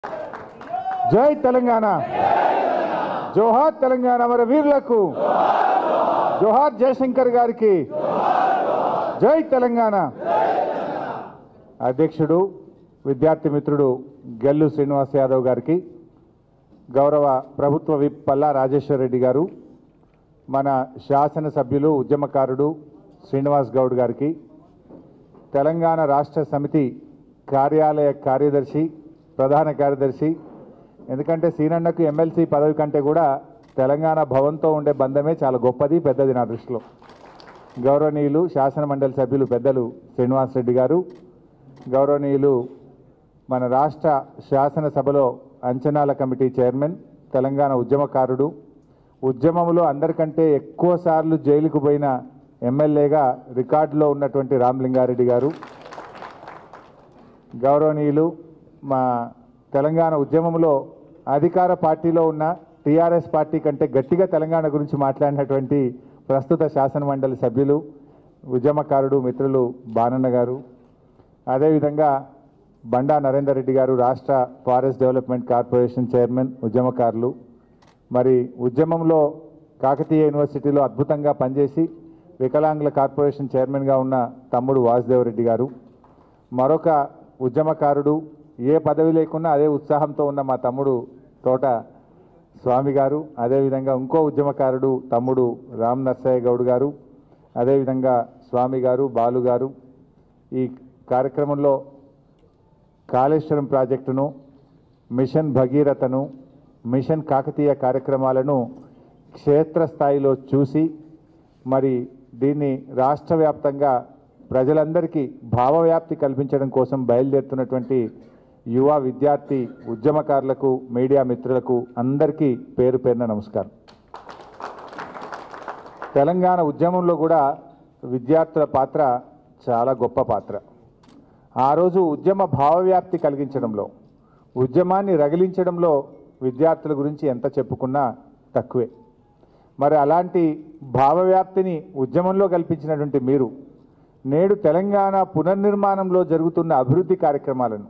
జై తెలంగాణ జోహార్ తెలంగాణ మన వీరులకు జోహార్ జయశంకర్ గారికి జై తెలంగాణ అధ్యక్షుడు విద్యార్థి మిత్రుడు గెల్లు శ్రీనివాస్ యాదవ్ గారికి గౌరవ ప్రభుత్వ విప్ పల్లా రాజేశ్వర రెడ్డి గారు మన శాసనసభ్యులు ఉద్యమకారుడు శ్రీనివాస్ గౌడ్ గారికి తెలంగాణ రాష్ట్ర సమితి కార్యాలయ కార్యదర్శి ప్రధాన కార్యదర్శి ఎందుకంటే సీనన్నకు ఎమ్మెల్సీ పదవి కంటే కూడా తెలంగాణ భవన్తో ఉండే బంధమే చాలా గొప్పది పెద్దది నా దృష్టిలో గౌరవనీయులు శాసన మండలి సభ్యులు పెద్దలు శ్రీనివాస్ రెడ్డి గారు గౌరవనీయులు మన రాష్ట్ర శాసనసభలో అంచనాల కమిటీ చైర్మన్ తెలంగాణ ఉద్యమకారుడు ఉద్యమంలో అందరికంటే ఎక్కువ సార్లు జైలుకు పోయిన ఎమ్మెల్యేగా రికార్డులో ఉన్నటువంటి రామలింగారెడ్డి గారు గౌరవనీయులు మా తెలంగాణ ఉద్యమంలో అధికార పార్టీలో ఉన్న టీఆర్ఎస్ పార్టీ కంటే గట్టిగా తెలంగాణ గురించి మాట్లాడినటువంటి ప్రస్తుత శాసన మండలి సభ్యులు ఉద్యమకారుడు మిత్రులు బానన్న గారు అదేవిధంగా బండా నరేందర్ రెడ్డి గారు రాష్ట్ర ఫారెస్ట్ డెవలప్మెంట్ కార్పొరేషన్ చైర్మన్ ఉద్యమకారులు మరి ఉద్యమంలో కాకతీయ యూనివర్సిటీలో అద్భుతంగా పనిచేసి వికలాంగుల కార్పొరేషన్ చైర్మన్గా ఉన్న తమ్ముడు వాసుదేవ్ రెడ్డి గారు మరొక ఉద్యమకారుడు ఏ పదవి లేకున్నా అదే ఉత్సాహంతో ఉన్న మా తమ్ముడు తోట స్వామి గారు అదేవిధంగా ఇంకో ఉద్యమకారుడు తమ్ముడు రామ్ నర్సయ్య గౌడ్ గారు అదేవిధంగా స్వామి గారు బాలు గారు ఈ కార్యక్రమంలో కాళేశ్వరం ప్రాజెక్టును మిషన్ భగీరథను మిషన్ కాకతీయ కార్యక్రమాలను క్షేత్రస్థాయిలో చూసి మరి దీన్ని రాష్ట్ర వ్యాప్తంగా ప్రజలందరికీ భావవ్యాప్తి కల్పించడం కోసం బయలుదేరుతున్నటువంటి యువ విద్యార్థి ఉద్యమకారులకు మీడియా మిత్రులకు అందరికీ పేరు పేరున నమస్కారం తెలంగాణ ఉద్యమంలో కూడా విద్యార్థుల పాత్ర చాలా గొప్ప పాత్ర ఆ రోజు ఉద్యమ భావవ్యాప్తి కలిగించడంలో ఉద్యమాన్ని రగిలించడంలో విద్యార్థుల గురించి ఎంత చెప్పుకున్నా తక్కువే మరి అలాంటి భావవ్యాప్తిని ఉద్యమంలో కల్పించినటువంటి మీరు నేడు తెలంగాణ పునర్నిర్మాణంలో జరుగుతున్న అభివృద్ధి కార్యక్రమాలను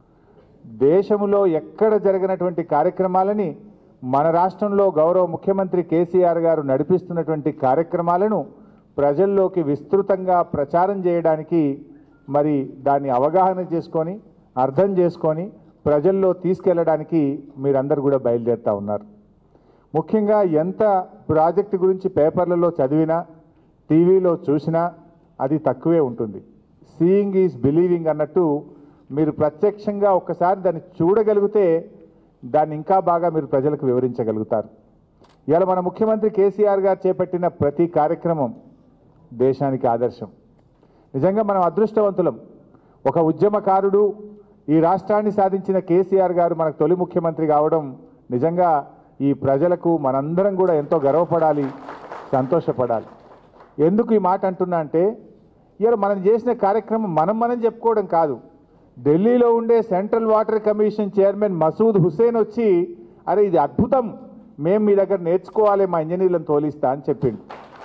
దేశంలో ఎక్కడ జరగనటువంటి కార్యక్రమాలని మన రాష్ట్రంలో గౌరవ ముఖ్యమంత్రి కేసీఆర్ గారు నడిపిస్తున్నటువంటి కార్యక్రమాలను ప్రజల్లోకి విస్తృతంగా ప్రచారం చేయడానికి మరి దాన్ని అవగాహన చేసుకొని అర్థం చేసుకొని ప్రజల్లో తీసుకెళ్ళడానికి మీరందరూ కూడా బయలుదేరుతా ఉన్నారు ముఖ్యంగా ఎంత ప్రాజెక్టు గురించి పేపర్లలో చదివినా టీవీలో చూసినా అది తక్కువే ఉంటుంది సీయింగ్ ఈజ్ బిలీవింగ్ అన్నట్టు మీరు ప్రత్యక్షంగా ఒక్కసారి దాన్ని చూడగలిగితే దాన్ని ఇంకా బాగా మీరు ప్రజలకు వివరించగలుగుతారు ఇవాళ మన ముఖ్యమంత్రి కేసీఆర్ గారు చేపట్టిన ప్రతి కార్యక్రమం దేశానికి ఆదర్శం నిజంగా మనం అదృష్టవంతులం ఒక ఉద్యమకారుడు ఈ రాష్ట్రాన్ని సాధించిన కేసీఆర్ గారు మనకు తొలి ముఖ్యమంత్రి కావడం నిజంగా ఈ ప్రజలకు మనందరం కూడా ఎంతో గర్వపడాలి సంతోషపడాలి ఎందుకు ఈ మాట అంటున్నా అంటే ఇవాళ మనం చేసిన కార్యక్రమం మనం మనం చెప్పుకోవడం కాదు ఢిల్లీలో ఉండే central water commission chairman Masood Hussain వచ్చి అరే ఇది అద్భుతం మేము మీ దగ్గర నేర్చుకోవాలి మా ఇంజనీర్లను తోలిస్తా అని చెప్పిండు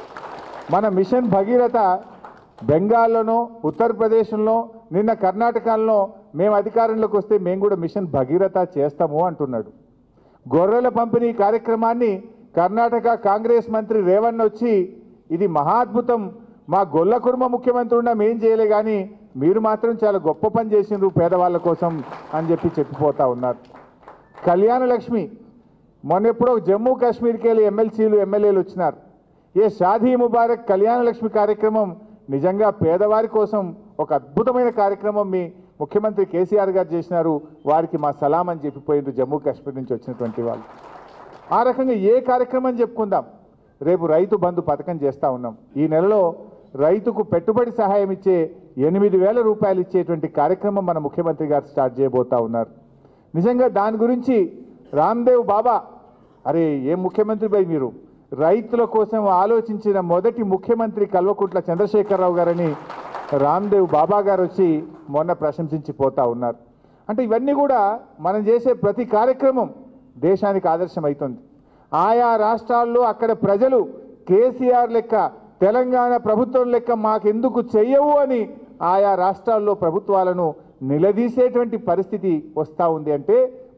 మన మిషన్ భగీరథ బెంగాల్లోనో ఉత్తరప్రదేశ్లో నిన్న కర్ణాటకలో మేము అధికారంలోకి వస్తే మేము కూడా మిషన్ భగీరథ చేస్తాము అంటున్నాడు గొర్రెల పంపిణీ కార్యక్రమాన్ని కర్ణాటక కాంగ్రెస్ మంత్రి రేవణ్ వచ్చి ఇది మహాద్భుతం మా గొల్ల కుర్మ ముఖ్యమంత్రి ఉన్నా మేం చేయలే కానీ మీరు మాత్రం చాలా గొప్ప పని చేసిండ్రు పేదవాళ్ళ కోసం అని చెప్పి చెప్పిపోతా ఉన్నారు కళ్యాణ లక్ష్మి మొన్న ఎప్పుడో జమ్మూ కాశ్మీర్కి వెళ్ళి ఎమ్మెల్సీలు ఎమ్మెల్యేలు వచ్చినారు ఏ షాదీ ముబారక్ కళ్యాణ లక్ష్మి కార్యక్రమం నిజంగా పేదవారి కోసం ఒక అద్భుతమైన కార్యక్రమం మీ ముఖ్యమంత్రి కేసీఆర్ గారు చేసినారు వారికి మా సలాం అని చెప్పిపోయిండ్రు జమ్మూ కాశ్మీర్ నుంచి వచ్చినటువంటి వాళ్ళు ఆ రకంగా ఏ కార్యక్రమం చెప్పుకుందాం రేపు రైతు బంధు పథకం చేస్తూ ఉన్నాం ఈ నెలలో రైతుకు పెట్టుబడి సహాయం ఇచ్చే ఎనిమిది వేల రూపాయలు ఇచ్చేటువంటి కార్యక్రమం మన ముఖ్యమంత్రి గారు స్టార్ట్ చేయబోతా ఉన్నారు నిజంగా దాని గురించి రామ్దేవ్ బాబా అరే ఏం ముఖ్యమంత్రి బై మీరు రైతుల కోసం ఆలోచించిన మొదటి ముఖ్యమంత్రి కల్వకుంట్ల చంద్రశేఖరరావు గారని రామ్దేవ్ బాబా గారు వచ్చి మొన్న ప్రశంసించి పోతా ఉన్నారు అంటే ఇవన్నీ కూడా మనం చేసే ప్రతి కార్యక్రమం దేశానికి ఆదర్శం అవుతుంది ఆయా రాష్ట్రాల్లో అక్కడ ప్రజలు కేసీఆర్ లెక్క తెలంగాణ ప్రభుత్వం లెక్క మాకెందుకు చెయ్యవు అని ఆయా రాష్ట్రాల్లో ప్రభుత్వాలను నిలదీసేటువంటి పరిస్థితి వస్తూ ఉంది అంటే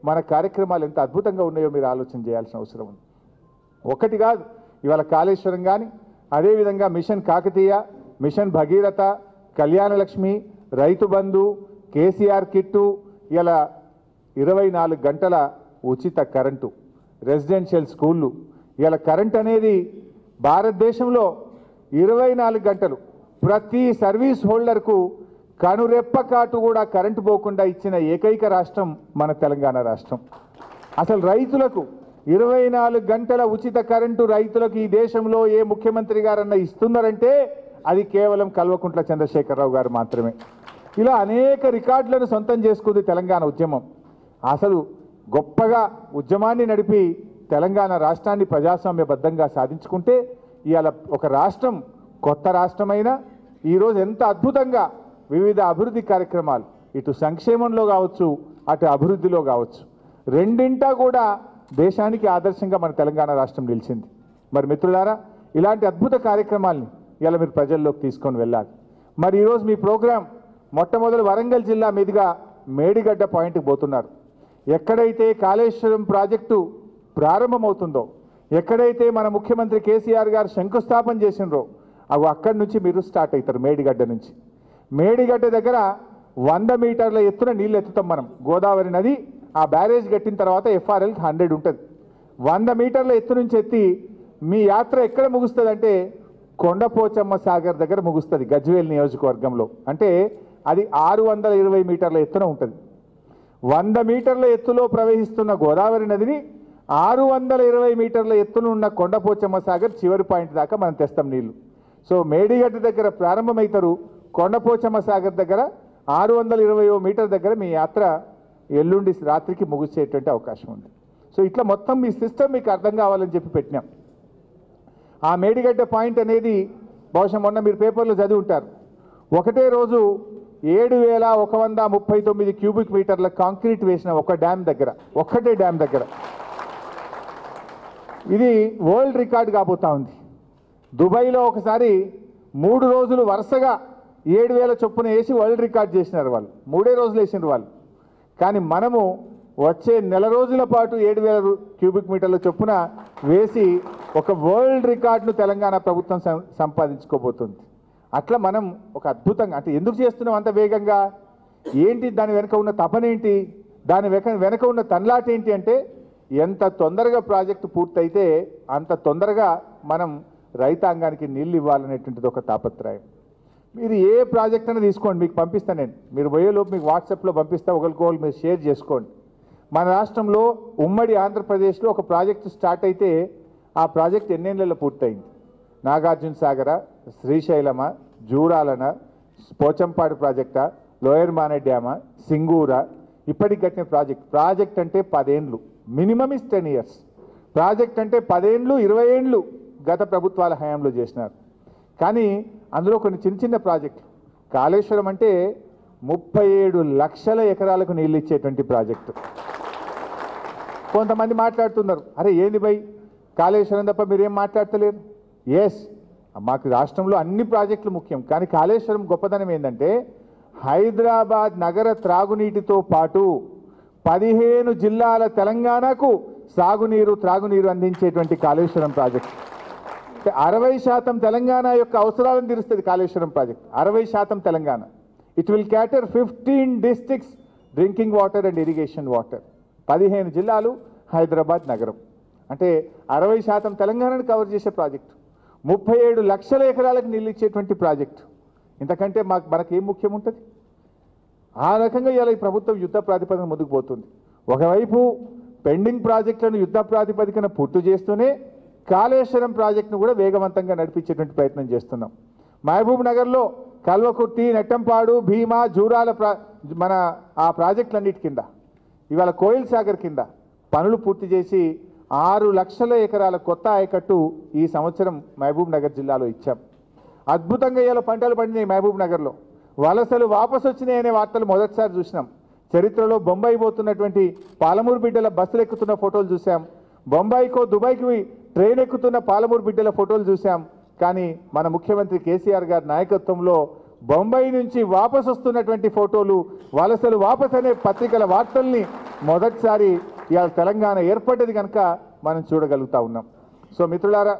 మన కార్యక్రమాలు ఎంత అద్భుతంగా ఉన్నాయో మీరు ఆలోచన చేయాల్సిన అవసరం ఉంది ఒకటి కాదు ఇవాళ కాళేశ్వరం కానీ అదేవిధంగా mission Kakatiya mission Bhagiratha Kalyana Lakshmi Rythu Bandhu KCR kit ఇలా ఇరవై నాలుగు గంటల ఉచిత కరెంటు రెసిడెన్షియల్ స్కూళ్ళు ఇలా కరెంట్ అనేది భారతదేశంలో ఇరవై నాలుగు గంటలు ప్రతి సర్వీస్ హోల్డర్కు కనురెప్ప కాటు కూడా కరెంటు పోకుండా ఇచ్చిన ఏకైక రాష్ట్రం మన తెలంగాణ రాష్ట్రం అసలు రైతులకు ఇరవై నాలుగు గంటల ఉచిత కరెంటు రైతులకు ఈ దేశంలో ఏ ముఖ్యమంత్రి గారన్నా ఇస్తున్నారంటే అది కేవలం కల్వకుంట్ల చంద్రశేఖరరావు గారు మాత్రమే ఇలా అనేక రికార్డులను సొంతం చేసుకుంది తెలంగాణ ఉద్యమం అసలు గొప్పగా ఉద్యమాన్ని నడిపి తెలంగాణ రాష్ట్రాన్ని ప్రజాస్వామ్యబద్ధంగా సాధించుకుంటే ఇవాళ ఒక రాష్ట్రం కొత్త రాష్ట్రమైనా ఈరోజు ఎంత అద్భుతంగా వివిధ అభివృద్ధి కార్యక్రమాలు ఇటు సంక్షేమంలో కావచ్చు అటు అభివృద్ధిలో కావచ్చు రెండింటా కూడా దేశానికి ఆదర్శంగా మన తెలంగాణ రాష్ట్రం నిలిచింది మరి మిత్రులారా ఇలాంటి అద్భుత కార్యక్రమాల్ని ఇలా మీరు ప్రజల్లోకి తీసుకొని వెళ్ళాలి మరి ఈరోజు మీ ప్రోగ్రాం మొట్టమొదటి వరంగల్ జిల్లా మీదుగా మేడిగడ్డ పాయింట్కి పోతున్నారు ఎక్కడైతే కాళేశ్వరం ప్రాజెక్టు ప్రారంభమవుతుందో ఎక్కడైతే మన ముఖ్యమంత్రి కేసీఆర్ గారు శంకుస్థాపన చేసినరో అవి అక్కడి నుంచి మీరు స్టార్ట్ అవుతారు మేడిగడ్డ నుంచి మేడిగడ్డ దగ్గర వంద మీటర్ల ఎత్తున నీళ్ళు ఎత్తుతాం మనం గోదావరి నది ఆ బ్యారేజ్ కట్టిన తర్వాత ఎఫ్ఆర్ఎల్ హండ్రెడ్ ఉంటుంది వంద మీటర్ల ఎత్తు నుంచి ఎత్తి మీ యాత్ర ఎక్కడ ముగుస్తుందంటే కొండపోచమ్మ సాగర్ దగ్గర ముగుస్తుంది గజ్వేల్ నియోజకవర్గంలో అంటే అది ఆరు వందల ఇరవై మీటర్ల ఎత్తున ఉంటుంది వంద మీటర్ల ఎత్తులో ప్రవహిస్తున్న గోదావరి నదిని ఆరు వందల ఇరవై మీటర్ల ఎత్తున ఉన్న కొండపోచమ్మ సాగర్ చివరి పాయింట్ దాకా మనం తెస్తాం నీళ్లు సో మేడిగడ్డ దగ్గర ప్రారంభమవుతారు కొండపోచమ్మ సాగర్ దగ్గర ఆరు వందల ఇరవై మీటర్ దగ్గర మీ యాత్ర ఎల్లుండి రాత్రికి ముగిసేటువంటి అవకాశం ఉంది సో ఇట్లా మొత్తం మీ సిస్టమ్ మీకు అర్థం కావాలని చెప్పి పెట్టినాం ఆ మేడిగడ్డ పాయింట్ అనేది బహుశా మొన్న మీరు పేపర్లో చదివి ఉంటారు ఒకటే రోజు ఏడు వేల ఒక వంద ముప్పై తొమ్మిది క్యూబిక్ మీటర్ల కాంక్రీట్ వేసిన ఒక డ్యామ్ దగ్గర ఒక్కటే డ్యామ్ దగ్గర ఇది వరల్డ్ రికార్డ్ కాబోతా ఉంది దుబాయ్లో ఒకసారి మూడు రోజులు వరుసగా ఏడు వేల చొప్పున వేసి వరల్డ్ రికార్డ్ చేసినారు వాళ్ళు మూడే రోజులు వేసినారు వాళ్ళు కానీ మనము వచ్చే నెల రోజుల పాటు ఏడు వేల క్యూబిక్ మీటర్ల చొప్పున వేసి ఒక వరల్డ్ రికార్డును తెలంగాణ ప్రభుత్వం సం- సంపాదించుకోబోతుంది అట్లా మనం ఒక అద్భుతంగా అంటే ఎందుకు చేస్తున్నాం అంత వేగంగా ఏంటి దాని వెనక ఉన్న తపనేంటి దాని వెనక వెనక ఉన్న తన్లాట ఏంటి అంటే ఎంత తొందరగా ప్రాజెక్టు పూర్తయితే అంత తొందరగా మనం రైతాంగానికి నీళ్ళు ఇవ్వాలనేటువంటిది ఒక తాపత్రయం మీరు ఏ ప్రాజెక్ట్ అయినా తీసుకోండి మీకు పంపిస్తాను నేను మీరు పోయేలోపు మీకు వాట్సాప్లో పంపిస్తా ఒకరికొకరు మీరు షేర్ చేసుకోండి మన రాష్ట్రంలో ఉమ్మడి ఆంధ్రప్రదేశ్లో ఒక ప్రాజెక్టు స్టార్ట్ అయితే ఆ ప్రాజెక్ట్ ఎన్నేళ్లలో పూర్తయింది నాగార్జున సాగర శ్రీశైలమ జూరాలన పోచంపాడు ప్రాజెక్టా లోయర్ మానే డ్యామా సింగూర ఇప్పటికి కట్టిన ప్రాజెక్ట్ ప్రాజెక్ట్ అంటే పదేండ్లు minimum is ten years project అంటే పదేండ్లు ఇరవై ఏండ్లు గత ప్రభుత్వాల హయాంలో చేసినారు కానీ అందులో కొన్ని చిన్న చిన్న ప్రాజెక్టులు కాళేశ్వరం అంటే ముప్పై ఏడు లక్షల ఎకరాలకు నీళ్ళు ఇచ్చేటువంటి ప్రాజెక్టు కొంతమంది మాట్లాడుతున్నారు అరే ఏంది భయ్ కాళేశ్వరం తప్ప మీరేం మాట్లాడతలేరు ఎస్ మాకు రాష్ట్రంలో అన్ని ప్రాజెక్టులు ముఖ్యం కానీ కాళేశ్వరం గొప్పదనం ఏంటంటే హైదరాబాద్ నగర త్రాగునీటితో పాటు పదిహేను జిల్లాల తెలంగాణకు సాగునీరు త్రాగునీరు అందించేటువంటి కాళేశ్వరం ప్రాజెక్టు అంటే అరవై శాతం తెలంగాణ యొక్క అవసరాలను తీరుస్తుంది కాళేశ్వరం ప్రాజెక్ట్ అరవై శాతం Telangana it will cater fifteen districts drinking water and irrigation water పదిహేను జిల్లాలు హైదరాబాద్ నగరం అంటే అరవై శాతం తెలంగాణను కవర్ చేసే ప్రాజెక్టు ముప్పై ఏడు లక్షల ఎకరాలకు నీళ్ళు ఇచ్చేటువంటి ప్రాజెక్టు ఇంతకంటే మాకు మనకి ఏం ముఖ్యం ఉంటుంది ఆ రకంగా ఇలా ఈ ప్రభుత్వం యుద్ధ ప్రాతిపదికన ముందుకు పోతుంది ఒకవైపు పెండింగ్ ప్రాజెక్టులను యుద్ధ ప్రాతిపదికన పూర్తి చేస్తూనే కాళేశ్వరం ప్రాజెక్టును కూడా వేగవంతంగా నడిపించేటువంటి ప్రయత్నం చేస్తున్నాం మహబూబ్ నగర్లో కల్వకుర్తి నెట్టంపాడు భీమా జూరాల ప్రా మన ఆ ప్రాజెక్టులన్నిటి కింద ఇవాళ కోయిల్ సాగర్ కింద పనులు పూర్తి చేసి ఆరు లక్షల ఎకరాల కొత్త ఆయకట్టు ఈ సంవత్సరం మహబూబ్ నగర్ జిల్లాలో ఇచ్చాం అద్భుతంగా ఇలా పంటలు పండినాయి మహబూబ్ నగర్లో వలసలు వాపసు వచ్చినాయి అనే వార్తలు మొదటిసారి చూసినాం చరిత్రలో బొంబాయి పోతున్నటువంటి పాలమూరు బిడ్డల బస్సులు ఎక్కుతున్న ఫోటోలు చూసాం బొంబాయికో దుబాయ్కి ట్రైన్ ఎక్కుతున్న పాలమూరు బిడ్డల ఫోటోలు చూసాం కానీ మన ముఖ్యమంత్రి కేసీఆర్ గారి నాయకత్వంలో బొంబాయి నుంచి వాపస్ వస్తున్నటువంటి ఫోటోలు వలసలు వాపస్ అనే పత్రికల వార్తల్ని మొదటిసారి ఇవాళ తెలంగాణ ఏర్పడ్డది కనుక మనం చూడగలుగుతా ఉన్నాం సో మిత్రులారా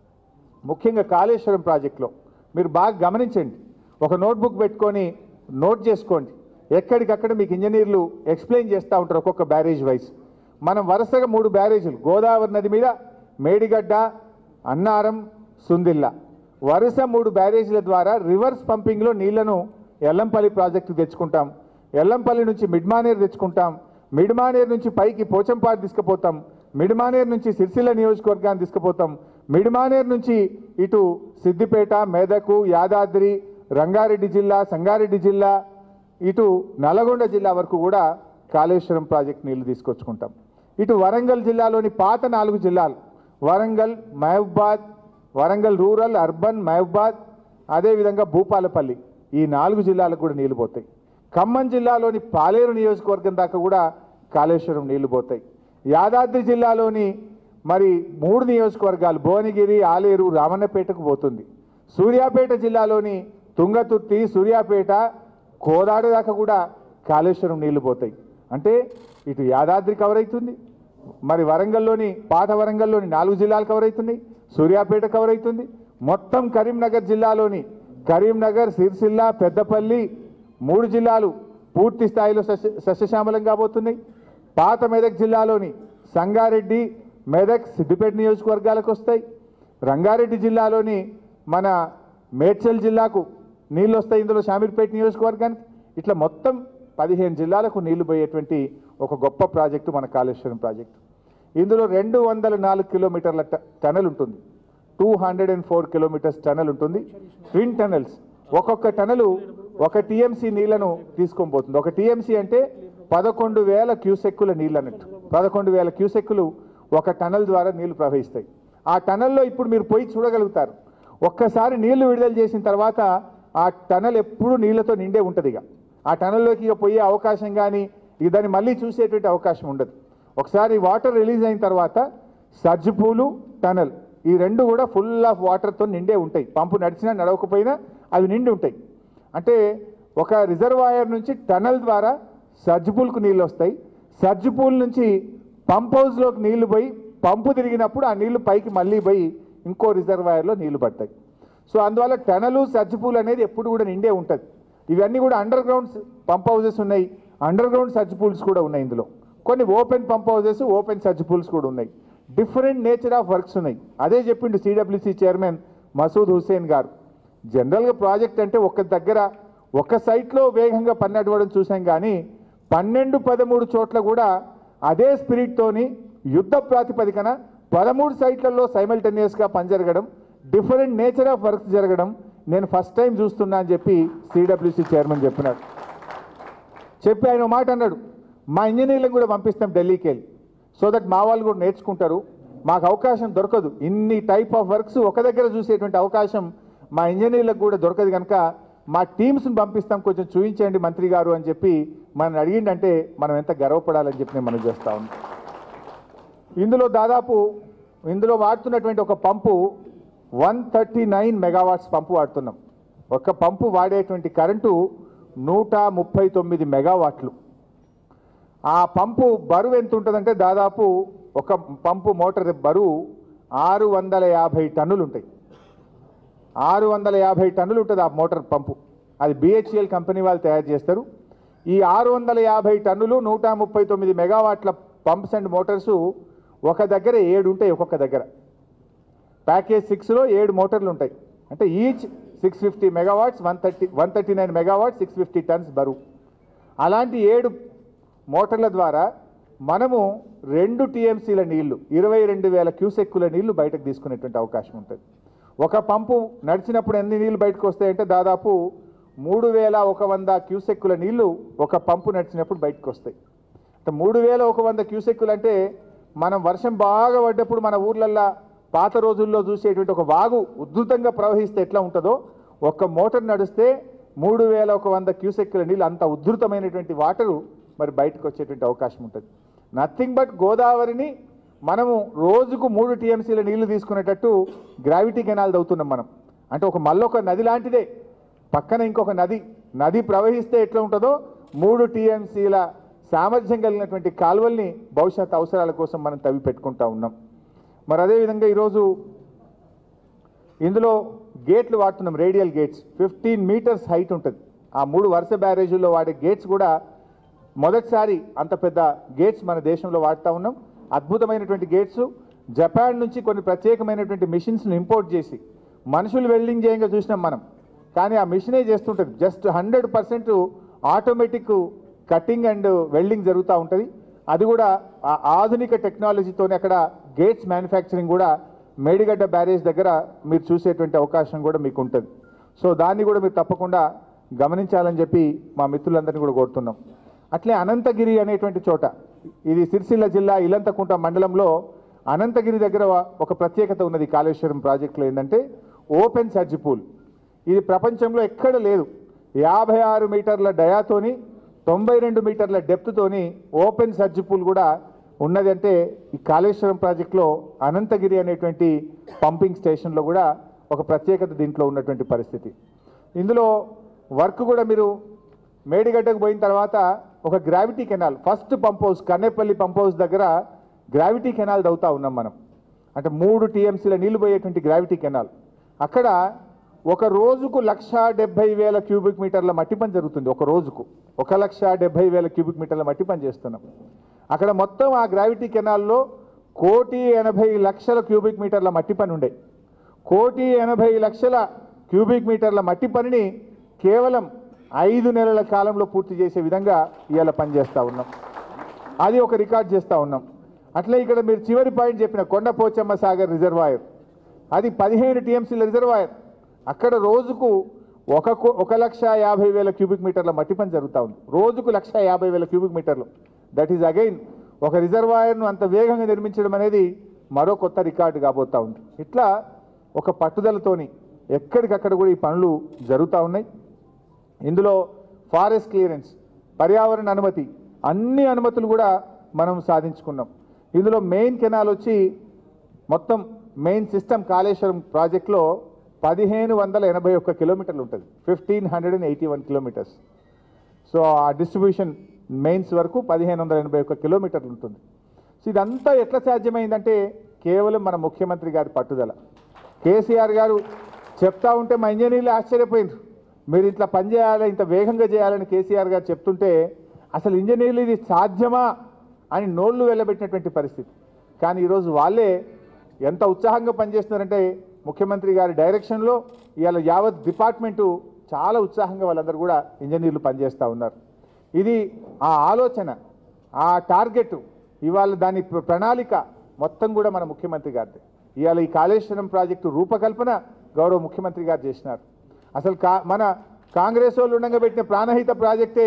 ముఖ్యంగా కాళేశ్వరం ప్రాజెక్టులో మీరు బాగా గమనించండి ఒక నోట్బుక్ పెట్టుకొని నోట్ చేసుకోండి ఎక్కడికక్కడ మీకు ఇంజనీర్లు ఎక్స్ప్లెయిన్ చేస్తూ ఉంటారు ఒక్కొక్క బ్యారేజ్ వైజ్ మనం వరుసగా మూడు బ్యారేజీలు గోదావరి నది మీద మేడిగడ్డ అన్నారం సుందిల్లా వరుస మూడు బ్యారేజీల ద్వారా రివర్స్ పంపింగ్లో నీళ్లను ఎల్లంపల్లి ప్రాజెక్టు తెచ్చుకుంటాం ఎల్లంపల్లి నుంచి మిడ్మానేర్ తెచ్చుకుంటాం మిడ్మానేర్ నుంచి పైకి పోచంపాడు తీసుకుపోతాం మిడ్మానేర్ నుంచి సిరిసిల్ల నియోజకవర్గాన్ని తీసుకుపోతాం మిడ్మానేర్ నుంచి ఇటు సిద్దిపేట మెదకు యాదాద్రి రంగారెడ్డి జిల్లా సంగారెడ్డి జిల్లా ఇటు నల్గొండ జిల్లా వరకు కూడా కాళేశ్వరం ప్రాజెక్ట్ నీళ్లు తీసుకొచ్చుకుంటాం ఇటు వరంగల్ జిల్లాలోని పాత నాలుగు జిల్లాలు వరంగల్ మహబూబాద్ వరంగల్ రూరల్ అర్బన్ మహబూబాద్ అదేవిధంగా భూపాలపల్లి ఈ నాలుగు జిల్లాలకు కూడా నీళ్లు పోతాయి ఖమ్మం జిల్లాలోని పాలేరు నియోజకవర్గం దాకా కూడా కాళేశ్వరం నీళ్లు పోతాయి యాదాద్రి జిల్లాలోని మరి మూడు నియోజకవర్గాలు భువనగిరి ఆలేరు రామన్నపేటకు పోతుంది సూర్యాపేట జిల్లాలోని తుంగతుర్తి సూర్యాపేట కోదాడ దాకా కూడా కాళేశ్వరం నీళ్లు పోతాయి అంటే ఇటు యాదాద్రి కవర్ అవుతుంది మరి వరంగల్లోని పాత వరంగల్లోని నాలుగు జిల్లాలు కవర్ అవుతున్నాయి సూర్యాపేట కవర్ అవుతుంది మొత్తం కరీంనగర్ జిల్లాలోని కరీంనగర్ సిరిసిల్ల పెద్దపల్లి మూడు జిల్లాలు పూర్తి స్థాయిలో సస్య సస్యశ్యామలం కాబోతున్నాయి పాత మెదక్ జిల్లాలోని సంగారెడ్డి మెదక్ సిద్దిపేట నియోజకవర్గాలకు వస్తాయి రంగారెడ్డి జిల్లాలోని మన మేడ్చల్ జిల్లాకు నీళ్ళు వస్తాయి ఇందులో షామీర్పేట నియోజకవర్గానికి ఇట్లా మొత్తం పదిహేను జిల్లాలకు నీళ్లు పోయేటువంటి ఒక గొప్ప ప్రాజెక్టు మన కాళేశ్వరం ప్రాజెక్టు ఇందులో రెండు వందల నాలుగు కిలోమీటర్ల ట- టనల్ ఉంటుంది two hundred and four kilometres tunnel ఉంటుంది ట్విన్ టనల్స్ ఒక్కొక్క టనలు ఒక టీఎంసీ నీళ్లను తీసుకొని పోతుంది ఒక టీఎంసీ అంటే పదకొండు వేల క్యూసెక్కుల నీళ్ళు అన్నట్టు పదకొండు వేల క్యూసెక్కులు ఒక టనల్ ద్వారా నీళ్లు ప్రవహిస్తాయి ఆ టనల్లో ఇప్పుడు మీరు పోయి చూడగలుగుతారు ఒక్కసారి నీళ్లు విడుదల చేసిన తర్వాత ఆ టనల్ ఎప్పుడు నీళ్లతో నిండే ఉంటుంది ఇక ఆ టనల్లోకి ఇక పోయే అవకాశం కానీ ఇక దాన్ని మళ్ళీ చూసేటువంటి అవకాశం ఉండదు ఒకసారి వాటర్ రిలీజ్ అయిన తర్వాత సజ్జుపూలు టనల్ ఈ రెండు కూడా ఫుల్ ఆఫ్ వాటర్తో నిండే ఉంటాయి పంపు నడిచినా నడవకపోయినా అవి నిండి ఉంటాయి అంటే ఒక రిజర్వాయర్ నుంచి టనల్ ద్వారా సజ్జుపూల్కు నీళ్ళు వస్తాయి సజ్జుపూల్ నుంచి పంప్ హౌస్లోకి నీళ్లు పోయి పంపు తిరిగినప్పుడు ఆ నీళ్లు పైకి మళ్ళీ పోయి ఇంకో రిజర్వాయర్లో నీళ్లు పడతాయి సో అందువల్ల టనలు సజ్జుపూల్ అనేది ఎప్పుడు కూడా నిండే ఉంటుంది ఇవన్నీ కూడా అండర్ గ్రౌండ్ పంప్ హౌసెస్ ఉన్నాయి అండర్ గ్రౌండ్ సర్జ్ పూల్స్ కూడా ఉన్నాయి ఇందులో కొన్ని open pump houses open surge pools కూడా ఉన్నాయి డిఫరెంట్ నేచర్ ఆఫ్ వర్క్స్ ఉన్నాయి అదే చెప్పిండు సిడబ్ల్యూసి చైర్మన్ మసూద్ హుసేన్ గారు జనరల్గా ప్రాజెక్ట్ అంటే ఒక దగ్గర ఒక సైట్లో వేగంగా పని నడవడం చూసాం కానీ పన్నెండు పదమూడు చోట్ల కూడా అదే స్పిరిట్తోని యుద్ధ ప్రాతిపదికన పదమూడు సైట్లలో సైమల్టేనియస్గా పని జరగడం డిఫరెంట్ నేచర్ ఆఫ్ వర్క్స్ జరగడం నేను ఫస్ట్ టైం చూస్తున్నా అని చెప్పి సిడబ్ల్యూసి చైర్మన్ చెప్పినాడు చెప్పి ఆయన ఒక మాట అన్నాడు మా ఇంజనీర్లను కూడా పంపిస్తాం ఢిల్లీకి వెళ్ళి సో దట్ మా వాళ్ళు కూడా నేర్చుకుంటారు మాకు అవకాశం దొరకదు ఇన్ని టైప్ ఆఫ్ వర్క్స్ ఒక దగ్గర చూసేటువంటి అవకాశం మా ఇంజనీర్లకు కూడా దొరకదు కనుక మా టీమ్స్ని పంపిస్తాం కొంచెం చూపించండి మంత్రి గారు అని చెప్పి మనం అడిగిండంటే మనం ఎంత గర్వపడాలని చెప్పి నేను మనం చేస్తా ఉన్నాం ఇందులో దాదాపు ఇందులో వాడుతున్నటువంటి ఒక pump one thirty nine megawatts pump వాడుతున్నాం ఒక పంపు వాడేటువంటి కరెంటు నూట ముప్పై తొమ్మిది మెగావాట్లు ఆ పంపు బరువు ఎంత ఉంటుందంటే దాదాపు ఒక పంపు మోటార్ బరువు ఆరు వందల యాభై టన్నులు ఉంటాయి ఆరు వందల యాభై టన్నులు ఉంటుంది ఆ మోటార్ పంపు అది బిహెచ్ఎల్ కంపెనీ వాళ్ళు తయారు చేస్తారు ఈ ఆరు వందల యాభై టన్నులు నూట ముప్పై తొమ్మిది మెగావాట్ల పంప్స్ అండ్ మోటార్సు ఒక దగ్గర ఏడు ఉంటాయి ఒక్కొక్క దగ్గర ప్యాకేజ్ సిక్స్లో ఏడు మోటార్లు ఉంటాయి అంటే each six fifty megawatts one thirty one thirty nine megawatts six fifty tons బరువు అలాంటి ఏడు మోటార్ల ద్వారా మనము రెండు టీఎంసీల నీళ్లు ఇరవై రెండు వేల క్యూసెక్కుల నీళ్లు బయటకు తీసుకునేటువంటి అవకాశం ఉంటుంది ఒక పంపు నడిచినప్పుడు ఎన్ని నీళ్లు బయటకు వస్తాయంటే దాదాపు మూడు వేల ఒక వంద క్యూసెక్కుల నీళ్లు ఒక పంపు నడిచినప్పుడు బయటకు వస్తాయి అంటే మూడు వేల ఒక వంద క్యూసెక్కులు అంటే మనం వర్షం బాగా పడ్డప్పుడు మన ఊర్లల్లో పాత రోజుల్లో చూసేటువంటి ఒక వాగు ఉద్ధృతంగా ప్రవహిస్తే ఎట్లా ఉంటుందో ఒక్క మోటార్ నడిస్తే మూడు వేల ఒక వంద క్యూసెక్కుల నీళ్ళు అంత ఉద్ధృతమైనటువంటి వాటరు మరి బయటకు వచ్చేటువంటి అవకాశం ఉంటుంది నథింగ్ బట్ గోదావరిని మనము రోజుకు మూడు టీఎంసీల నీళ్లు తీసుకునేటట్టు గ్రావిటీ కెనాల్ అవుతున్నాం మనం అంటే ఒక మళ్ళొక నది లాంటిదే పక్కన ఇంకొక నది నది ప్రవహిస్తే ఎట్లా ఉంటుందో మూడు టీఎంసీల సామర్థ్యం కలిగినటువంటి కాలువల్ని భవిష్యత్ అవసరాల కోసం మనం తవ్వి పెట్టుకుంటా ఉన్నాం మరి అదేవిధంగా ఈరోజు ఇందులో గేట్లు వాడుతున్నాం radial gates fifteen metres height ఉంటుంది ఆ మూడు వరుస బ్యారేజీల్లో వాడే గేట్స్ కూడా మొదటిసారి అంత పెద్ద గేట్స్ మన దేశంలో వాడుతూ ఉన్నాం అద్భుతమైనటువంటి గేట్స్ జపాన్ నుంచి కొన్ని ప్రత్యేకమైనటువంటి మిషన్స్ను ఇంపోర్ట్ చేసి మనుషులు వెల్డింగ్ చేయంగా చూసినాం మనం కానీ ఆ మిషనే చేస్తుంటుంది just hundred percent automatic cutting and welding జరుగుతూ ఉంటుంది అది కూడా ఆ ఆధునిక టెక్నాలజీతోనే అక్కడ గేట్స్ మ్యానుఫ్యాక్చరింగ్ కూడా మేడిగడ్డ బ్యారేజ్ దగ్గర మీరు చూసేటువంటి అవకాశం కూడా మీకు ఉంటుంది సో దాన్ని కూడా మీరు తప్పకుండా గమనించాలని చెప్పి మా మిత్రులందరినీ కూడా కోరుతున్నాం అట్లే అనంతగిరి అనేటువంటి చోట ఇది సిరిసిల్ల జిల్లా ఇలంతకుంట మండలంలో అనంతగిరి దగ్గర ఒక ప్రత్యేకత ఉన్నది కాళేశ్వరం ప్రాజెక్టులో ఏంటంటే ఓపెన్ సర్జ్ పూల్ ఇది ప్రపంచంలో ఎక్కడ లేదు యాభై ఆరు మీటర్ల డయాతోని తొంభై రెండు మీటర్ల డెప్త్తోని ఓపెన్ సర్జ్ పూల్ కూడా ఉన్నది అంటే ఈ కాళేశ్వరం ప్రాజెక్టులో అనంతగిరి అనేటువంటి పంపింగ్ స్టేషన్లో కూడా ఒక ప్రత్యేకత దీంట్లో ఉన్నటువంటి పరిస్థితి ఇందులో వర్క్ కూడా మీరు మేడిగడ్డకు పోయిన తర్వాత ఒక gravity canal first pump house Kannepalli pump house దగ్గర గ్రావిటీ కెనాల్ దవ్వుతా ఉన్నాం మనం అంటే మూడు టీఎంసీల నీళ్లు పోయేటువంటి గ్రావిటీ కెనాల్ అక్కడ ఒక రోజుకు లక్ష డెబ్బై వేల క్యూబిక్ మీటర్ల మట్టి పని జరుగుతుంది ఒక రోజుకు ఒక లక్ష డెబ్బై వేల క్యూబిక్ మీటర్ల మట్టి పని చేస్తున్నాం అక్కడ మొత్తం ఆ గ్రావిటీ కెనాల్లో కోటి ఎనభై లక్షల క్యూబిక్ మీటర్ల మట్టి పని ఉండే కోటి ఎనభై లక్షల క్యూబిక్ మీటర్ల మట్టి పనిని కేవలం ఐదు నెలల కాలంలో పూర్తి చేసే విధంగా ఇవాళ పనిచేస్తూ ఉన్నాం అది ఒక రికార్డ్ చేస్తూ ఉన్నాం అట్లే ఇక్కడ మీరు చివరి పాయింట్ చెప్పిన కొండపోచమ్మ సాగర్ రిజర్వాయర్ అది పదిహేను టీఎంసీల రిజర్వాయర్ అక్కడ రోజుకు ఒక కో- ఒక లక్ష యాభై వేల క్యూబిక్ మీటర్ల మట్టి పని జరుగుతూ ఉంది రోజుకు లక్ష యాభై వేల క్యూబిక్ మీటర్లు దట్ ఈజ్ అగైన్ ఒక రిజర్వాయర్ను అంత వేగంగా నిర్మించడం అనేది మరో కొత్త రికార్డు కాబోతా ఉంది ఇట్లా ఒక పట్టుదలతోని ఎక్కడికక్కడ కూడా ఈ పనులు జరుగుతూ ఉన్నాయి ఇందులో ఫారెస్ట్ క్లియరెన్స్ పర్యావరణ అనుమతి అన్ని అనుమతులు కూడా మనం సాధించుకున్నాం ఇందులో మెయిన్ కెనాల్ వచ్చి మొత్తం మెయిన్ సిస్టమ్ కాళేశ్వరం ప్రాజెక్ట్లో పదిహేను వందల ఎనభై ఒక్క కిలోమీటర్లు ఉంటుంది fifteen hundred and eighty one kilometres so ఆ డిస్ట్రిబ్యూషన్ మెయిన్స్ వరకు పదిహేను వందల ఎనభై ఒక్క కిలోమీటర్లు ఉంటుంది సో ఇదంతా ఎట్లా సాధ్యమైందంటే కేవలం మన ముఖ్యమంత్రి గారి పట్టుదల కేసీఆర్ గారు చెప్తా ఉంటే మా ఇంజనీర్లు ఆశ్చర్యపోయినారు మీరు ఇట్లా పనిచేయాలి ఇంత వేగంగా చేయాలని కేసీఆర్ గారు చెప్తుంటే అసలు ఇంజనీర్లు ఇది సాధ్యమా అని నోళ్లు వెళ్ళబెట్టినటువంటి పరిస్థితి కానీ ఈరోజు వాళ్ళే ఎంత ఉత్సాహంగా పనిచేస్తున్నారంటే ముఖ్యమంత్రి గారి డైరెక్షన్లో ఇవాళ యావత్ డిపార్ట్మెంటు చాలా ఉత్సాహంగా వాళ్ళందరూ కూడా ఇంజనీర్లు పనిచేస్తూ ఉన్నారు ఇది ఆ ఆలోచన ఆ టార్గెట్ ఇవాళ దాని ప్ర- ప్రణాళిక మొత్తం కూడా మన ముఖ్యమంత్రి గారిది ఇవాళ ఈ కాళేశ్వరం ప్రాజెక్టు రూపకల్పన గౌరవ ముఖ్యమంత్రి గారు చేసినారు అసలు కా మన కాంగ్రెస్ వాళ్ళు ఉండగా పెట్టిన ప్రాణహిత ప్రాజెక్టే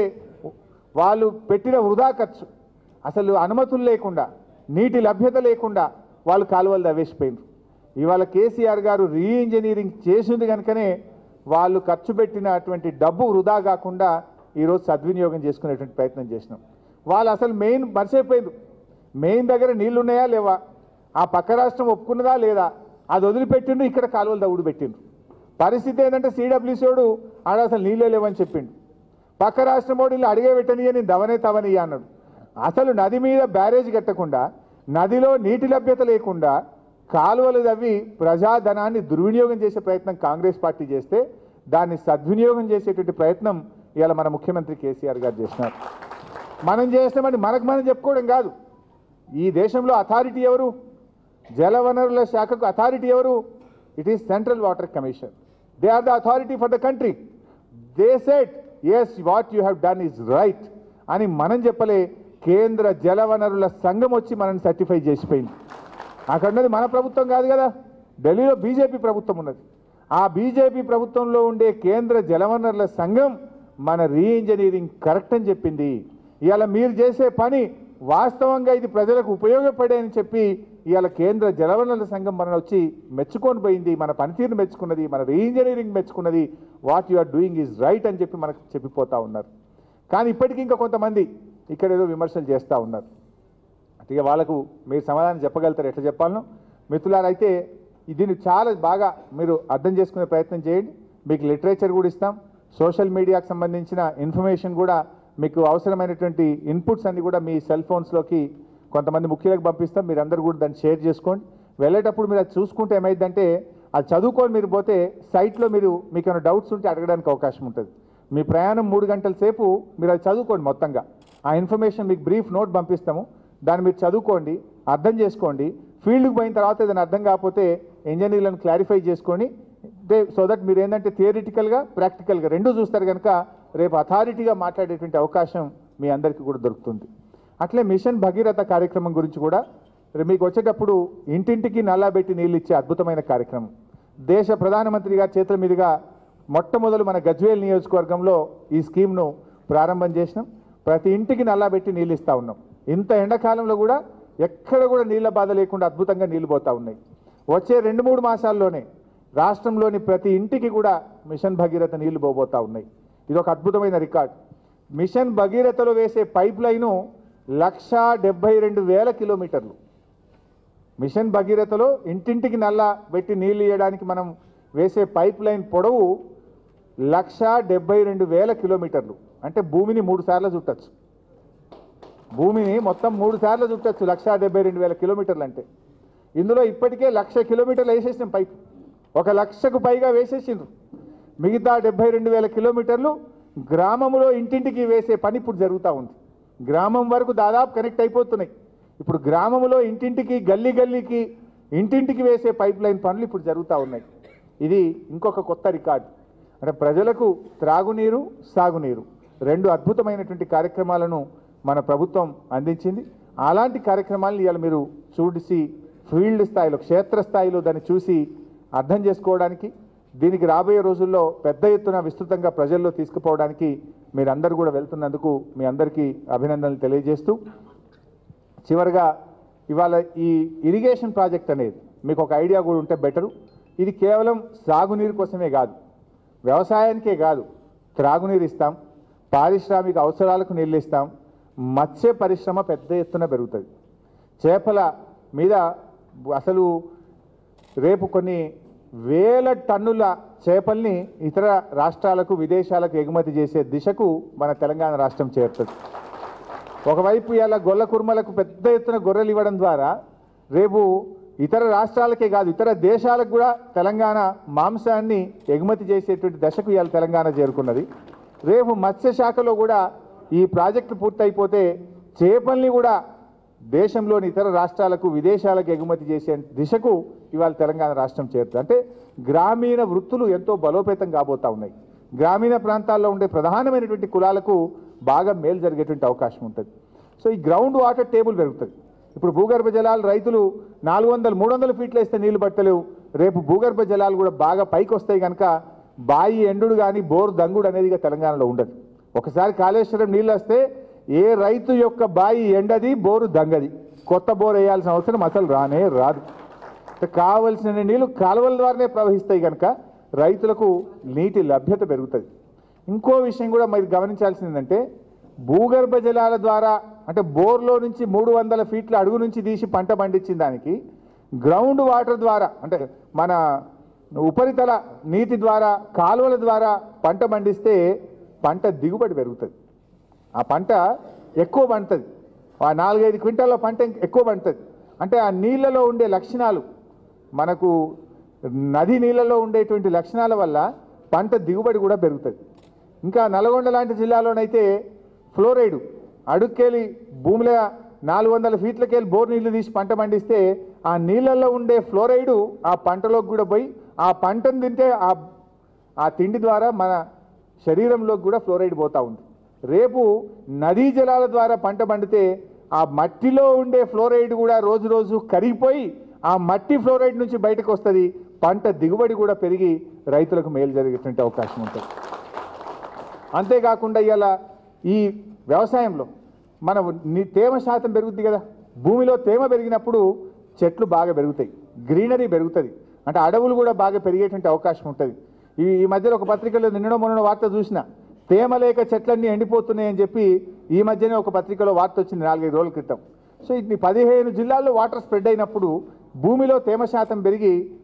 వాళ్ళు పెట్టిన వృధా ఖర్చు అసలు అనుమతులు లేకుండా నీటి లభ్యత లేకుండా వాళ్ళు కాలువలు దవేసిపోయినారు ఇవాళ కేసీఆర్ గారు రీ ఇంజనీరింగ్ చేసింది కనుకనే వాళ్ళు ఖర్చు పెట్టినటువంటి డబ్బు వృధా కాకుండా ఈరోజు సద్వినియోగం చేసుకునేటువంటి ప్రయత్నం చేసినాం వాళ్ళు అసలు మెయిన్ మర్చిపోయిండ్రు మెయిన్ దగ్గర నీళ్లు ఉన్నాయా లేవా ఆ పక్క రాష్ట్రం ఒప్పుకున్నదా లేదా అది వదిలిపెట్టిండు ఇక్కడ కాలువలు దవ్వుడు పెట్టిండ్రు పరిస్థితి ఏంటంటే సిడబ్ల్యూసీడు ఆడ అసలు నీళ్ళే లేవని చెప్పిండు పక్క రాష్ట్రం వాడు ఇలా అడిగే పెట్టని నేను దవనే తవని అన్నాడు అసలు నది మీద బ్యారేజ్ కట్టకుండా నదిలో నీటి లభ్యత లేకుండా కాలువలు తవ్వి ప్రజాధనాన్ని దుర్వినియోగం చేసే ప్రయత్నం కాంగ్రెస్ పార్టీ చేస్తే దాన్ని సద్వినియోగం చేసేటువంటి ప్రయత్నం ఇవాళ మన ముఖ్యమంత్రి కేసీఆర్ గారు చేసినారు మనం చేస్తామని మనకు మనం చెప్పుకోవడం కాదు ఈ దేశంలో అథారిటీ ఎవరు జలవనరుల శాఖకు అథారిటీ ఎవరు it is central water commission they are the authority for the country they said yes what you have done is right అని మనం చెప్పలే కేంద్ర జలవనరుల సంఘం వచ్చి మనల్ని సర్టిఫై చేసిపోయింది అక్కడ ఉన్నది మన ప్రభుత్వం కాదు కదా ఢిల్లీలో బీజేపీ ప్రభుత్వం ఉన్నది ఆ బీజేపీ ప్రభుత్వంలో ఉండే కేంద్ర జలవనరుల సంఘం మన రీ ఇంజనీరింగ్ కరెక్ట్ అని చెప్పింది ఇవాళ మీరు చేసే పని వాస్తవంగా ఇది ప్రజలకు ఉపయోగపడే అని చెప్పి ఇవాళ కేంద్ర జలవనరుల సంఘం మన వచ్చి మెచ్చుకొని పోయింది మన పనితీరును మెచ్చుకున్నది మన రీ ఇంజనీరింగ్ మెచ్చుకున్నది what you are doing is right అని చెప్పి మనకు చెప్పిపోతా ఉన్నారు కానీ ఇప్పటికీ ఇంకా కొంతమంది ఇక్కడ ఏదో విమర్శలు చేస్తూ ఉన్నారు ఇక వాళ్ళకు మీరు సమాధానం చెప్పగలుగుతారు ఎట్లా చెప్పాలనో మిత్రులారైతే దీన్ని చాలా బాగా మీరు అర్థం చేసుకునే ప్రయత్నం చేయండి మీకు లిటరేచర్ కూడా ఇస్తాం సోషల్ మీడియాకు సంబంధించిన ఇన్ఫర్మేషన్ కూడా మీకు అవసరమైనటువంటి ఇన్పుట్స్ అన్ని కూడా మీ సెల్ ఫోన్స్లోకి కొంతమంది ముఖ్యులకు పంపిస్తాం మీరు అందరూ కూడా దాన్ని షేర్ చేసుకోండి వెళ్ళేటప్పుడు మీరు అది చూసుకుంటే ఏమైందంటే అది చదువుకొని మీరు పోతే సైట్లో మీరు మీకు ఏమైనా డౌట్స్ ఉంటే అడగడానికి అవకాశం ఉంటుంది మీ ప్రయాణం మూడు గంటల సేపు మీరు అది చదువుకోండి మొత్తంగా ఆ ఇన్ఫర్మేషన్ మీకు బ్రీఫ్ నోట్ పంపిస్తాము దాన్ని మీరు చదువుకోండి అర్థం చేసుకోండి ఫీల్డ్కి పోయిన తర్వాత ఏదైనా అర్థం కాకపోతే ఇంజనీర్లను క్లారిఫై చేసుకొని దే సో దట్ మీరు ఏంటంటే థియరిటికల్గా ప్రాక్టికల్గా రెండు చూస్తారు కనుక రేపు అథారిటీగా మాట్లాడేటువంటి అవకాశం మీ అందరికీ కూడా దొరుకుతుంది అట్లే మిషన్ భగీరథ కార్యక్రమం గురించి కూడా రేపు మీకు వచ్చేటప్పుడు ఇంటింటికి నల్లా పెట్టి నీళ్ళు ఇచ్చే అద్భుతమైన కార్యక్రమం దేశ ప్రధానమంత్రి గారి చేతుల మీదుగా మొట్టమొదలు మన గజ్వేల్ నియోజకవర్గంలో ఈ స్కీమ్ను ప్రారంభం చేసినాం ప్రతి ఇంటికి నల్లా పెట్టి నీళ్ళు ఇస్తూ ఉన్నాం ఇంత ఎండాకాలంలో కూడా ఎక్కడ కూడా నీళ్ళ బాధ లేకుండా అద్భుతంగా నీళ్లు పోతా ఉన్నాయి వచ్చే రెండు మూడు మాసాల్లోనే రాష్ట్రంలోని ప్రతి ఇంటికి కూడా మిషన్ భగీరథ నీళ్లు పోబోతా ఉన్నాయి ఇది ఒక అద్భుతమైన రికార్డ్ మిషన్ భగీరథలో వేసే పైప్ లైను లక్షా డెబ్బై రెండు వేల కిలోమీటర్లు మిషన్ భగీరథలో ఇంటింటికి నల్ల పెట్టి నీళ్లు ఇవ్వడానికి మనం వేసే పైప్ లైన్ పొడవు లక్షా డెబ్బై రెండు వేల కిలోమీటర్లు అంటే భూమిని మూడు సార్లు చుట్టచ్చు భూమిని మొత్తం మూడు సార్లు చుట్టచ్చు లక్షా డెబ్బై రెండు వేల కిలోమీటర్లు అంటే ఇందులో ఇప్పటికే లక్ష కిలోమీటర్లు వేసేసినాం పైపు ఒక లక్షకు పైగా వేసేసిండ్రు మిగతా డెబ్బై రెండు వేల కిలోమీటర్లు గ్రామంలో ఇంటింటికి వేసే పని ఇప్పుడు జరుగుతూ ఉంది గ్రామం వరకు దాదాపు కనెక్ట్ అయిపోతున్నాయి ఇప్పుడు గ్రామంలో ఇంటింటికి గల్లీ గల్లీకి ఇంటింటికి వేసే పైప్ లైన్ పనులు ఇప్పుడు జరుగుతూ ఉన్నాయి ఇది ఇంకొక కొత్త రికార్డు అంటే ప్రజలకు త్రాగునీరు సాగునీరు రెండు అద్భుతమైనటువంటి కార్యక్రమాలను మన ప్రభుత్వం అందించింది అలాంటి కార్యక్రమాలను ఇవాళ మీరు చూసి ఫీల్డ్ స్థాయిలో క్షేత్ర స్థాయిలో దాన్ని చూసి అర్థం చేసుకోవడానికి దీనికి రాబోయే రోజుల్లో పెద్ద ఎత్తున విస్తృతంగా ప్రజల్లో తీసుకుపోవడానికి మీరందరూ కూడా వెళ్తున్నందుకు మీ అందరికీ అభినందనలు తెలియజేస్తూ చివరిగా ఇవాళ ఈ ఇరిగేషన్ ప్రాజెక్ట్ అనేది మీకు ఒక ఐడియా కూడా ఉంటే బెటరు ఇది కేవలం సాగునీరు కోసమే కాదు వ్యవసాయానికే కాదు త్రాగునీరు ఇస్తాం పారిశ్రామిక అవసరాలకు నీళ్ళు ఇస్తాం మత్స్య పరిశ్రమ పెద్ద ఎత్తున పెరుగుతుంది చేపల మీద అసలు రేపు కొన్ని వేల టన్నుల చేపల్ని ఇతర రాష్ట్రాలకు విదేశాలకు ఎగుమతి చేసే దిశకు మన తెలంగాణ రాష్ట్రం చేరుతుంది ఒకవైపు ఇలా గొల్ల కుర్మలకు పెద్ద ఎత్తున గొర్రెలు ఇవ్వడం ద్వారా రేపు ఇతర రాష్ట్రాలకే కాదు ఇతర దేశాలకు కూడా తెలంగాణ మాంసాన్ని ఎగుమతి చేసేటువంటి దశకు ఇవాళ తెలంగాణ చేరుకున్నది రేపు మత్స్య శాఖలో కూడా ఈ ప్రాజెక్టు పూర్తయిపోతే చేపల్ని కూడా దేశంలోని ఇతర రాష్ట్రాలకు విదేశాలకు ఎగుమతి చేసే దిశకు ఇవాళ తెలంగాణ రాష్ట్రం చేరుతుంది అంటే గ్రామీణ వృత్తులు ఎంతో బలోపేతం కాబోతా ఉన్నాయి గ్రామీణ ప్రాంతాల్లో ఉండే ప్రధానమైనటువంటి కులాలకు బాగా మేలు జరిగేటువంటి అవకాశం ఉంటుంది సో ఈ గ్రౌండ్ వాటర్ టేబుల్ పెరుగుతుంది ఇప్పుడు భూగర్భ జలాలు రైతులు నాలుగు వందలు మూడు వందల ఫీట్లు వేస్తే నీళ్లు పట్టలేవు రేపు భూగర్భ జలాలు కూడా బాగా పైకి వస్తాయి కనుక బాయి ఎండుడు కానీ బోరు దంగుడు అనేది ఇక తెలంగాణలో ఉండదు ఒకసారి కాళేశ్వరం నీళ్ళు వస్తే ఏ రైతు యొక్క బాయి ఎండది బోరు దంగది కొత్త బోర్ వేయాల్సిన అవసరం అసలు రానే రాదు కావలసిన నీళ్లు కాలువల ద్వారానే ప్రవహిస్తాయి కనుక రైతులకు నీటి లభ్యత పెరుగుతుంది ఇంకో విషయం కూడా మీరు గమనించాల్సింది ఏంటంటే భూగర్భ జలాల ద్వారా అంటే బోర్లో నుంచి మూడు వందల ఫీట్ల అడుగు నుంచి తీసి పంట పండించిన దానికి గ్రౌండ్ వాటర్ ద్వారా అంటే మన ఉపరితల నీటి ద్వారా కాలువల ద్వారా పంట పండిస్తే పంట దిగుబడి పెరుగుతుంది ఆ పంట ఎక్కువ పండుతుంది ఆ నాలుగైదు క్వింటాల పంట ఎక్కువ పండుతుంది అంటే ఆ నీళ్ళలో ఉండే లక్షణాలు మనకు నది నీళ్ళలో ఉండేటువంటి లక్షణాల వల్ల పంట దిగుబడి కూడా పెరుగుతుంది ఇంకా నల్గొండ లాంటి జిల్లాలోనైతే ఫ్లోరైడ్ అడుక్కెళ్ళి భూమిలో నాలుగు వందల ఫీట్లకెళ్ళి బోర్ నీళ్లు తీసి పంట పండిస్తే ఆ నీళ్ళల్లో ఉండే ఫ్లోరైడు ఆ పంటలోకి కూడా పోయి ఆ పంటను తింటే ఆ ఆ తిండి ద్వారా మన శరీరంలోకి కూడా ఫ్లోరైడ్ పోతూ ఉంది రేపు నదీ జలాల ద్వారా పంట పండితే ఆ మట్టిలో ఉండే ఫ్లోరైడ్ కూడా రోజు రోజు కరిగిపోయి ఆ మట్టి ఫ్లోరైడ్ నుంచి బయటకు వస్తుంది పంట దిగుబడి కూడా పెరిగి రైతులకు మేలు జరిగేటువంటి అవకాశం ఉంటుంది అంతేకాకుండా ఇవాళ ఈ వ్యవసాయంలో మన ని- తేమ శాతం పెరుగుద్ది కదా భూమిలో తేమ పెరిగినప్పుడు చెట్లు బాగా పెరుగుతాయి గ్రీనరీ పెరుగుతుంది అంటే అడవులు కూడా బాగా పెరిగేటువంటి అవకాశం ఉంటుంది ఈ ఈ మధ్యలో ఒక పత్రికలో నిన్నడో మొన్న వార్త చూసిన తేమ లేక చెట్లన్నీ ఎండిపోతున్నాయని చెప్పి ఈ మధ్యనే ఒక పత్రికలో వార్త వచ్చింది నాలుగైదు రోజుల క్రితం సో ఇది పదిహేను జిల్లాల్లో వాటర్ స్ప్రెడ్ అయినప్పుడు భూమిలో తేమ శాతం పెరిగి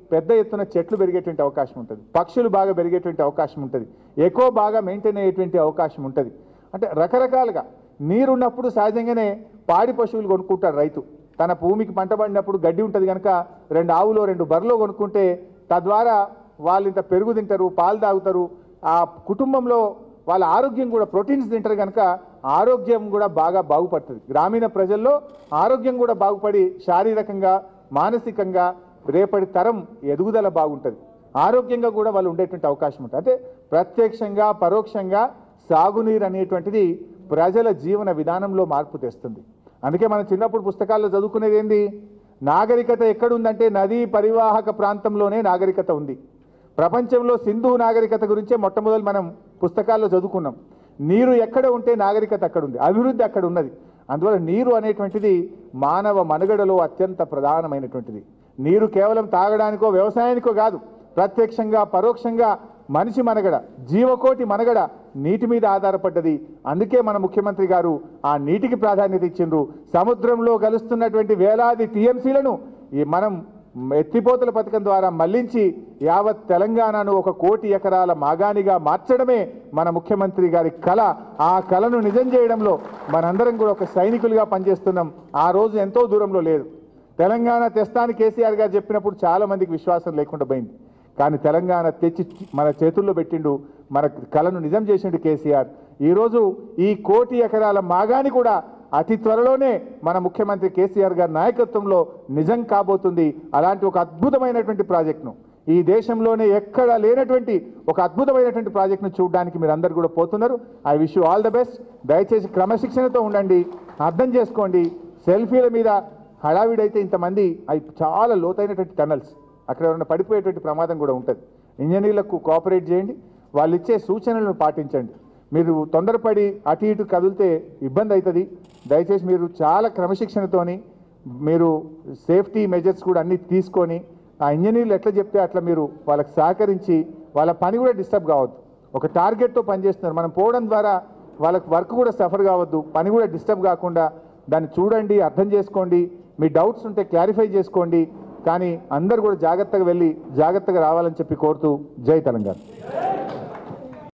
పెద్ద ఎత్తున చెట్లు పెరిగేటువంటి అవకాశం ఉంటుంది పక్షులు బాగా పెరిగేటువంటి అవకాశం ఉంటుంది ఎక్కువ బాగా మెయింటైన్ అయ్యేటువంటి అవకాశం ఉంటుంది అంటే రకరకాలుగా నీరున్నప్పుడు సహజంగానే పాడి పశువులు కొనుక్కుంటాడు రైతు తన భూమికి పంట పండినప్పుడు గడ్డి ఉంటుంది కనుక రెండు ఆవులో రెండు బర్రెలో కొనుక్కుంటే తద్వారా వాళ్ళు ఇంత పెరుగు తింటారు పాలు తాగుతారు ఆ కుటుంబంలో వాళ్ళ ఆరోగ్యం కూడా ప్రోటీన్స్ తింటారు కనుక ఆరోగ్యం కూడా బాగా బాగుపడుతుంది గ్రామీణ ప్రజల్లో ఆరోగ్యం కూడా బాగుపడి శారీరకంగా మానసికంగా రేపటి తరం ఎదుగుదల బాగుంటుంది ఆరోగ్యంగా కూడా వాళ్ళు ఉండేటువంటి అవకాశం ఉంటుంది అంటే ప్రత్యక్షంగా పరోక్షంగా సాగునీరు అనేటువంటిది ప్రజల జీవన విధానంలో మార్పు తెస్తుంది అందుకే మనం చిన్నప్పుడు పుస్తకాల్లో చదువుకునేది ఏంది నాగరికత ఎక్కడుందంటే నదీ పరివాహక ప్రాంతంలోనే నాగరికత ఉంది ప్రపంచంలో సింధు నాగరికత గురించే మొట్టమొదటి మనం పుస్తకాల్లో చదువుకున్నాం నీరు ఎక్కడ ఉంటే నాగరికత అక్కడ ఉంది అభివృద్ధి అక్కడ ఉన్నది అందువల్ల నీరు అనేటువంటిది మానవ మనుగడలో అత్యంత ప్రధానమైనటువంటిది నీరు కేవలం తాగడానికో వ్యవసాయానికో కాదు ప్రత్యక్షంగా పరోక్షంగా మనిషి మనగడ జీవకోటి మనగడ నీటి మీద ఆధారపడ్డది అందుకే మన ముఖ్యమంత్రి గారు ఆ నీటికి ప్రాధాన్యత ఇచ్చిండ్రు సముద్రంలో కలుస్తున్నటువంటి వేలాది టీఎంసీలను ఈ మనం ఎత్తిపోతల పథకం ద్వారా మళ్లించి యావత్ తెలంగాణను ఒక కోటి ఎకరాల మాగానిగా మార్చడమే మన ముఖ్యమంత్రి గారి కళ ఆ కళను నిజం చేయడంలో మనందరం కూడా ఒక సైనికులుగా పనిచేస్తున్నాం ఆ రోజు ఎంతో దూరంలో లేదు తెలంగాణ తెస్తాని కేసీఆర్ గారు చెప్పినప్పుడు చాలా మందికి విశ్వాసం లేకుండా పోయింది కానీ తెలంగాణ తెచ్చి మన చేతుల్లో పెట్టిండు మన కళను నిజం చేసిండు కేసీఆర్ ఈరోజు ఈ కోటి ఎకరాల మాగాని కూడా అతి త్వరలోనే మన ముఖ్యమంత్రి కేసీఆర్ గారి నాయకత్వంలో నిజం కాబోతుంది అలాంటి ఒక అద్భుతమైనటువంటి ప్రాజెక్టును ఈ దేశంలోనే ఎక్కడ లేనటువంటి ఒక అద్భుతమైనటువంటి ప్రాజెక్టును చూడడానికి మీరు అందరు కూడా పోతున్నారు I wish you all the best దయచేసి క్రమశిక్షణతో ఉండండి అర్థం చేసుకోండి సెల్ఫీల మీద హడావిడైతే ఇంతమంది అవి చాలా లోతైనటువంటి టనల్స్ అక్కడ ఎవరైనా పడిపోయేటువంటి ప్రమాదం కూడా ఉంటుంది ఇంజనీర్లకు కోఆపరేట్ చేయండి వాళ్ళు ఇచ్చే సూచనలను పాటించండి మీరు తొందరపడి అటు ఇటు కదిలితే ఇబ్బంది అవుతుంది దయచేసి మీరు చాలా క్రమశిక్షణతోని మీరు సేఫ్టీ మెజర్స్ కూడా అన్ని తీసుకొని ఆ ఇంజనీర్లు ఎట్లా చెప్తే అట్లా మీరు వాళ్ళకి సహకరించి వాళ్ళ పని కూడా డిస్టర్బ్ కావద్దు ఒక టార్గెట్తో పనిచేస్తున్నారు మనం పోవడం ద్వారా వాళ్ళకి వర్క్ కూడా సఫర్ కావద్దు పని కూడా డిస్టర్బ్ కాకుండా దాన్ని చూడండి అర్థం చేసుకోండి మీ డౌట్స్ ఉంటే క్లారిఫై చేసుకోండి కానీ అందరు కూడా జాగ్రత్తగా వెళ్ళి జాగ్రత్తగా రావాలని చెప్పి కోరుతూ జై తెలంగాణ